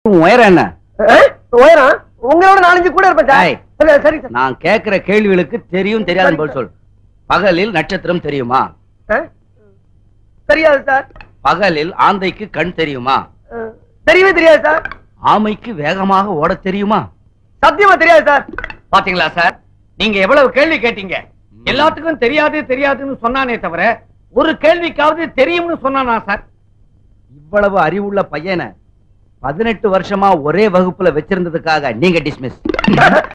உன் உயரம் என்ன அஹ், உயரம் உங்களோட நாலஞ்சு கூட இருப்பேன் சார் ஏய். இல்ல, சரி சார் நான் கேக்குற கேள்விகளுக்கு தெரியும் தெரியாதுன்னு பதில் சொல் பகலில் நட்சத்திரம் தெரியுமா அஹ், தெரியாது சார் பகலில் ஆந்தைக்கு கண் தெரியுமா அஹ், தெரியவே தெரியாது சார் ஆமைக்கு வேகமாக ஓட தெரியுமா சத்தியமா தெரியாது சார் பாத்தீங்களா சார் நீங்க எவ்வளவு கேள்வி கேட்டீங்க எல்லாத்துக்கும் தெரியாது தெரியாதுன்னு சொன்னானே தவிர ஒரு கேள்விக்காவது தெரியும்னு சொன்னானா சார் இவ்வளவு அறிவுள்ள பையனை பதினெட்டு வருஷமா ஒரே வகுப்புல வச்சிருந்ததுக்காக நீங்க டிஸ்மிஸ்